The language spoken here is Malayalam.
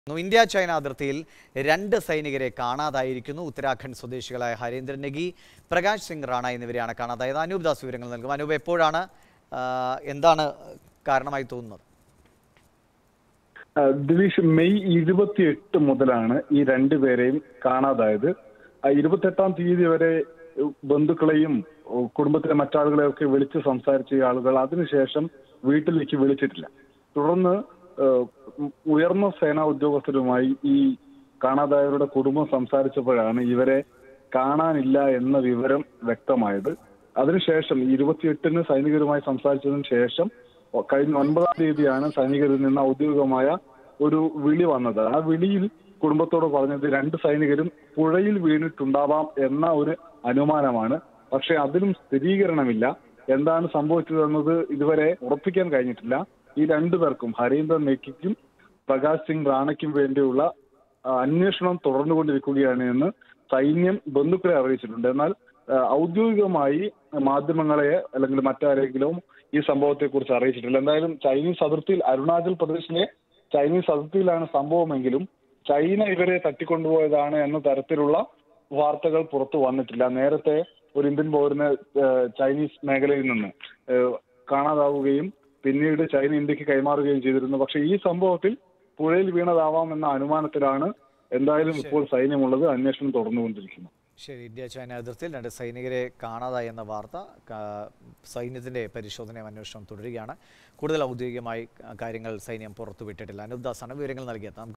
ഇന്ത്യ ചൈന അതിർത്തിയിൽ രണ്ട് സൈനികരെ കാണാതായിരിക്കുന്നു ഉത്തരാഖണ്ഡ് സ്വദേശികളായ ഹരീന്ദ്രൻ നെഗി പ്രകാശ് സിംഗ് റാണ എന്നിവരെയാണ് കാണാതായത് അനൂപ് ദാസ് വിവരങ്ങൾ നൽകും അനൂപ് എപ്പോഴാണ് ആ, എന്താണ് കാരണമായി തോന്നുന്നത് ആ, ദിലീഷ് മെയ് ഇരുപത്തിയെട്ട് മുതലാണ് ഈ രണ്ടുപേരെയും കാണാതായത് ആ, ഇരുപത്തെട്ടാം തീയതി വരെ ഉ, ബന്ധുക്കളെയും ഉ, കുടുംബത്തിലെ മറ്റാളുകളെയും ഒക്കെ വിളിച്ച് സംസാരിച്ച ഈ ആളുകൾ അതിനുശേഷം വീട്ടിലേക്ക് വിളിച്ചിട്ടില്ല തുടർന്ന് ആ, ഉ- ഉയർന്ന സേനാ ഉദ്യോഗസ്ഥരുമായി ഈ കാണാതായവരുടെ കുടുംബം സംസാരിച്ചപ്പോഴാണ് ഇവരെ കാണാനില്ല എന്ന വിവരം വ്യക്തമായത് അതിനുശേഷം ഈ ഇരുപത്തിയെട്ടിന് സൈനികരുമായി സംസാരിച്ചതിന് ശേഷം ഒ- കഴിഞ്ഞ ഒൻപതാം തീയതിയാണ് സൈനികരിൽ നിന്ന് ഔദ്യോഗികമായ ഒരു വിളി വന്നത് ആ വിളിയിൽ കുടുംബത്തോട് പറഞ്ഞത് രണ്ട് സൈനികരും പുഴയിൽ വീണിട്ടുണ്ടാവാം എന്ന ഒരു അനുമാനമാണ് പക്ഷെ അതിലും സ്ഥിരീകരണമില്ല എന്താണ് സംഭവിച്ചതെന്നത് ഇതുവരെ ഉറപ്പിക്കാൻ കഴിഞ്ഞിട്ടില്ല ഈ രണ്ടുപേർക്കും ഹരീന്ദ്രൻ നെക്കിക്കും പ്രകാശ് സിംഗ് റാണയ്ക്കും വേണ്ടിയുള്ള ആ, അന്വേഷണം തുടർന്നുകൊണ്ടിരിക്കുകയാണ് എന്ന് സൈന്യം ബന്ധുക്കളെ അറിയിച്ചിട്ടുണ്ട് എന്നാൽ ആ, ഔദ്യോഗികമായി മാധ്യമങ്ങളെ അല്ലെങ്കിൽ മറ്റാരെങ്കിലും ഈ സംഭവത്തെ കുറിച്ച് അറിയിച്ചിട്ടില്ല എന്തായാലും ചൈനീസ് അതിർത്തിയിൽ അരുണാചൽ പ്രദേശിലെ ചൈനീസ് അതിർത്തിയിലാണ് സംഭവമെങ്കിലും ചൈന ഇവരെ തട്ടിക്കൊണ്ടുപോയതാണ് എന്ന തരത്തിലുള്ള വാർത്തകൾ പുറത്തു വന്നിട്ടില്ല നേരത്തെ ഒരു ഇന്ത്യൻ പൗരന് ആ, ചൈനീസ് മേഖലയിൽ നിന്ന് ആ, കാണാതാവുകയും പിന്നീട് ചൈന ഇന്ത്യക്ക് കൈമാറുകയും ചെയ്തിരുന്നു പക്ഷെ ഈ സംഭവത്തിൽ പുഴയിൽ വീണതാവാം എന്ന അനുമാനത്തിലാണ് എന്തായാലും ഇപ്പോൾ സൈന്യമുള്ളത് അന്വേഷണം തുടർന്നുകൊണ്ടിരിക്കുന്നു ശരി ഇന്ത്യ ചൈന അതിർത്തിയിൽ രണ്ട് സൈനികരെ കാണാതായി എന്ന വാർത്ത കാ- സൈന്യത്തിന്റെ പരിശോധനയും അന്വേഷണം തുടരുകയാണ് കൂടുതൽ ഔദ്യോഗികമായി കാര്യങ്ങൾ സൈന്യം പുറത്തുവിട്ടിട്ടില്ല അനൂപ് ദാസാണ് വിവരങ്ങൾ നൽകിയത് നമുക്ക്